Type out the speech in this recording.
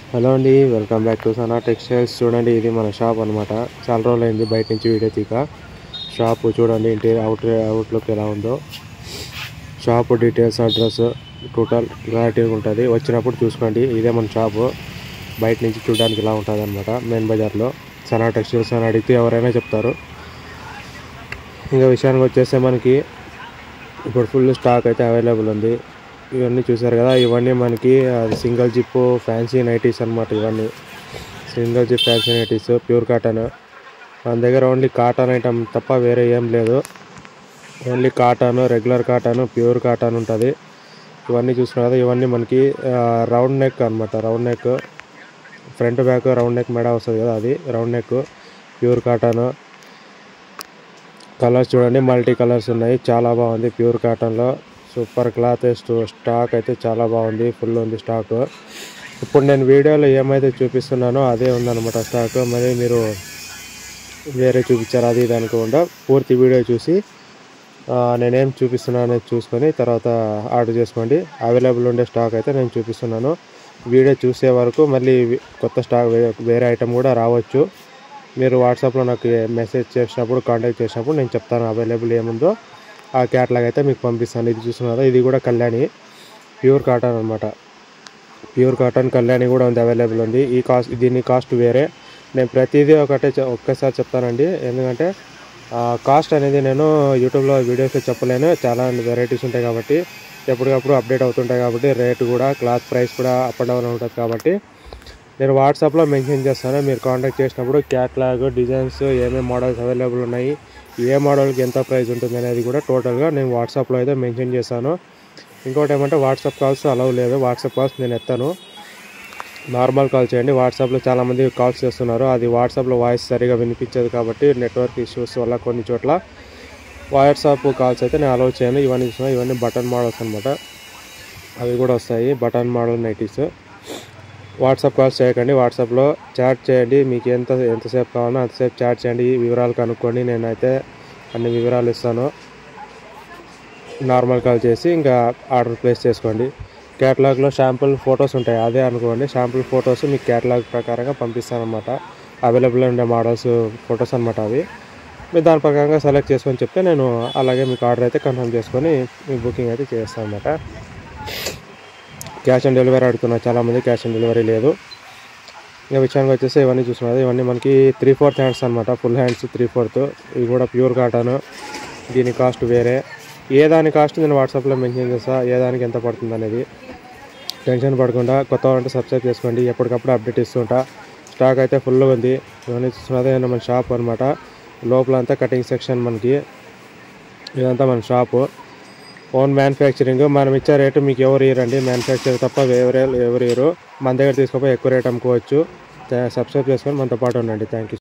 hello అండి welcome back to Sana textiles చూడండి ఇది మన షాప్ అనమాట చాలా రోజులు అయింది బయట నుంచి వీడియో తీక షాప్ చూడండి ఇంటి అవుట్ అవుట్లుక్ ఎలా ఉందో షాప్ డీటెయిల్స్ అడ్రస్ టోటల్ క్లారిటీగా ఉంటుంది వచ్చినప్పుడు చూసుకోండి ఇదే మన షాపు బయట నుంచి చూడడానికి ఇలా ఉంటుంది అనమాట మెయిన్ బజార్లో సనా టెక్స్టైల్స్ అని అడిగితే ఎవరైనా చెప్తారు ఇంకా విషయానికి వచ్చేస్తే మనకి ఇప్పుడు ఫుల్ స్టాక్ అయితే అవైలబుల్ ఉంది ఇవన్నీ చూసారు కదా ఇవన్నీ మనకి సింగిల్ జిప్ ఫ్యాన్సీ నైటీస్ అన్నమాట ఇవన్నీ single zip fancy nighties pure cotton మన దగ్గర ఓన్లీ కాటన్ ఐటమ్ తప్ప వేరే ఏం లేదు only cotton regular cotton pure cotton ఉంటుంది ఇవన్నీ చూసుకున్నారు కదా ఇవన్నీ మనకి రౌండ్ నెక్ అనమాట round neck front back round neck మెడ వస్తుంది కదా అది round neck pure cotton colours చూడండి మల్టీ కలర్స్ ఉన్నాయి చాలా బాగుంది ప్యూర్ కాటన్లో సూపర్ క్లాత్ స్టాక్ అయితే చాలా బాగుంది ఫుల్ ఉంది స్టాక్ ఇప్పుడు నేను వీడియోలో ఏమైతే చూపిస్తున్నానో అదే ఉందన్నమాట స్టాక్ మరి మీరు వేరే చూపించారు అది ఇది అనుకోకుండా పూర్తి వీడియో చూసి ఆ, నేనేం చూపిస్తున్నాను అనేది చూసుకొని తర్వాత ఆర్డర్ చేసుకోండి అవైలబుల్ ఉండే స్టాక్ అయితే నేను చూపిస్తున్నాను వీడియో చూసే వరకు మళ్ళీ వి- కొత్త స్టాక్ వే- వేరే ఐటమ్ కూడా రావచ్చు మీరు వాట్సాప్లో నాకు మెసేజ్ చేసినప్పుడు కాంటాక్ట్ చేసినప్పుడు నేను చెప్తాను అవైలబుల్ ఏముందో ఆ క్యాట్లాగ్ అయితే మీకు పంపిస్తాను ఇది చూస్తున్నారు ఇది కూడా కళ్యాణి ప్యూర్ కాటన్ అనమాట ప్యూర్ కాటన్ కళ్యాణి కూడా ఉంది అవైలబుల్ ఉంది ఈ కాస్ట్ దీని కాస్ట్ వేరే నేను ప్రతిదీ ఒకటే చె- ఒక్కసారి చెప్తానండి ఎందుకంటే కాస్ట్ అనేది నేను యూట్యూబ్లో వీడియోస్లో చెప్పలేను చాలా వెరైటీస్ ఉంటాయి కాబట్టి ఎప్పటికప్పుడు అప్డేట్ అవుతుంటాయి కాబట్టి రేట్ కూడా క్లాత్ ప్రైస్ కూడా అప్ అండ్ డౌన్ ఉంటుంది కాబట్టి నేను వాట్సాప్లో మెన్షన్ చేస్తాను మీరు కాంటాక్ట్ చేసినప్పుడు క్యాట్లాగ్ డిజైన్స్ ఏమేమి మోడల్స్ అవైలబుల్ ఉన్నాయి ఏ మోడల్కి ఎంత ప్రైస్ ఉంటుంది అనేది కూడా టోటల్గా నేను వాట్సాప్లో అయితే మెన్షన్ చేశాను ఇంకోటి ఏమంటే వాట్సాప్ కాల్స్ అలవ్ లేదు వాట్సాప్ కాల్స్ నేను ఎత్తాను నార్మల్ కాల్ చేయండి వాట్సాప్లో చాలామంది కాల్స్ చేస్తున్నారు అది వాట్సాప్లో వాయిస్ సరిగా వినిపించదు కాబట్టి నెట్వర్క్ ఇష్యూస్ వల్ల కొన్ని చోట్ల వాట్సాప్ కాల్స్ అయితే నేను అలౌ చేయను ఇవన్నీ చూస్తున్నా ఇవన్నీ బటన్ మోడల్స్ అనమాట అవి కూడా వస్తాయి button model nighties WhatsApp calls చేయకండి వాట్సాప్లో చాట్ చేయండి మీకు ఎంత ఎంతసేపు కావాలో అంతసేపు చాట్ చేయండి ఈ వివరాలు కనుక్కోండి నేనైతే అన్ని వివరాలు ఇస్తాను నార్మల్ కాల్ చేసి ఇంకా ఆర్డర్ ప్లేస్ చేసుకోండి క్యాటలాగ్లో శాంపుల్ ఫొటోస్ ఉంటాయి అదే అనుకోండి శాంపుల్ ఫొటోస్ మీకు క్యాటలాగ్ ప్రకారంగా పంపిస్తాను అనమాట అవైలబుల్ ఉండే మోడల్స్ ఫొటోస్ అనమాట అవి మీరు దాని ప్రకారంగా సెలెక్ట్ చేసుకొని చెప్తే నేను అలాగే మీకు ఆర్డర్ అయితే కన్ఫర్మ్ చేసుకొని మీకు బుకింగ్ అయితే చేస్తాను అనమాట క్యాష్ ఆన్ డెలివరీ అడుగుతున్నా చాలామంది క్యాష్ ఆన్ డెలివరీ లేదు ఇంకా విషయానికి వచ్చేసి ఇవన్నీ చూస్తున్నారు ఇవన్నీ మనకి త్రీ ఫోర్త్ హ్యాండ్స్ అనమాట ఫుల్ హ్యాండ్స్ త్రీ ఫోర్త్ ఇవి కూడా ప్యూర్ కాటన్ దీని కాస్ట్ వేరే ఏ దాని కాస్ట్ నేను వాట్సాప్లో మెన్షన్ చేస్తా ఏ దానికి ఎంత పడుతుంది అనేది టెన్షన్ పడకుండా కొత్త అంటే సబ్స్క్రైబ్ చేసుకోండి ఎప్పటికప్పుడు అప్డేట్ ఇస్తుంటా స్టాక్ అయితే ఫుల్గా ఉంది ఇవన్నీ చూస్తున్నదే మన షాప్ అనమాట లోపల అంతా కటింగ్ సెక్షన్ మనకి ఇదంతా మన షాపు ఓన్ మ్యానుఫ్యాక్చరింగ్ మనం ఇచ్చే రేటు మీకు ఎవరు ఇయ్యరండి మ్యానుఫ్యాక్చర్ తప్ప వేరే ఎవరు ఇయ్యరు మన దగ్గర తీసుకోపోయి ఎక్కువ రేట్ అమ్ముకోవచ్చు సబ్స్క్రైబ్ చేసుకొని మనతో పాటు ఉండండి థ్యాంక్ యూ